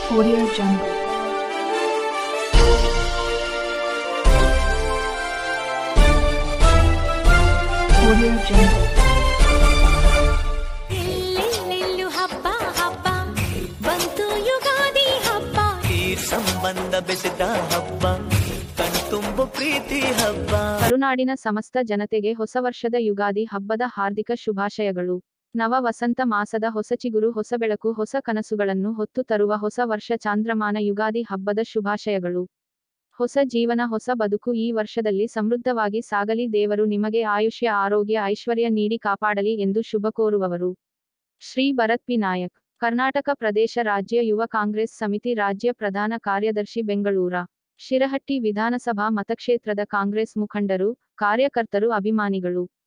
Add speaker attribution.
Speaker 1: Audio Jungle. Audio Jungle.
Speaker 2: ಎಲ್ಲೆಲ್ಲೆಲ್ಲೂ ಹಬ್ಬ ಹಬ್ಬ ಬಂತು ಯುಗಾದಿ ಹಬ್ಬ
Speaker 3: ಈ ಸಂಬಂಧ ಬೆಸೆದ ಹಬ್ಬ ಕಣ್ತುಂಬು ಪ್ರೀತಿ ಹಬ್ಬ
Speaker 4: ಕರುನಾಡಿನ ಸಮಸ್ತ ಜನತೆಗೆ ಹೊಸ ವರ್ಷದ ಯುಗಾದಿ ಹಬ್ಬದ ಹಾರ್ದಿಕ ಶುಭಾಶಯಗಳು ನವ ವಸಂತ ಮಾಸದ ಹೊಸ ಚಿಗುರು ಹೊಸ ಬೆಳಕು ಹೊಸ ಕನಸುಗಳನ್ನು ಹೊತ್ತು ತರುವ ಹೊಸ ವರ್ಷ ಚಾಂದ್ರಮಾನ ಯುಗಾದಿ ಹಬ್ಬದ ಶುಭಾಶಯಗಳು ಹೊಸ ಜೀವನ ಹೊಸ ಬದುಕು ಈ ವರ್ಷದಲ್ಲಿ ಸಮೃದ್ಧವಾಗಿ ಸಾಗಲಿ ದೇವರು ನಿಮಗೆ ಆಯುಷ್ಯ ಆರೋಗ್ಯ ಐಶ್ವರ್ಯ ನೀಡಿ ಕಾಪಾಡಲಿ ಎಂದು ಶುಭ ಕೋರುವವರು ಶ್ರೀ ಭರತ್ ಪಿ ನಾಯಕ್ ಕರ್ನಾಟಕ ಪ್ರದೇಶ ರಾಜ್ಯ ಯುವ ಕಾಂಗ್ರೆಸ್ ಸಮಿತಿ ರಾಜ್ಯ ಪ್ರಧಾನ ಕಾರ್ಯದರ್ಶಿ ಬೆಂಗಳೂರ ಶಿರಹಟ್ಟಿ ವಿಧಾನಸಭಾ ಮತಕ್ಷೇತ್ರದ ಕಾಂಗ್ರೆಸ್ ಮುಖಂಡರು ಕಾರ್ಯಕರ್ತರು ಅಭಿಮಾನಿಗಳು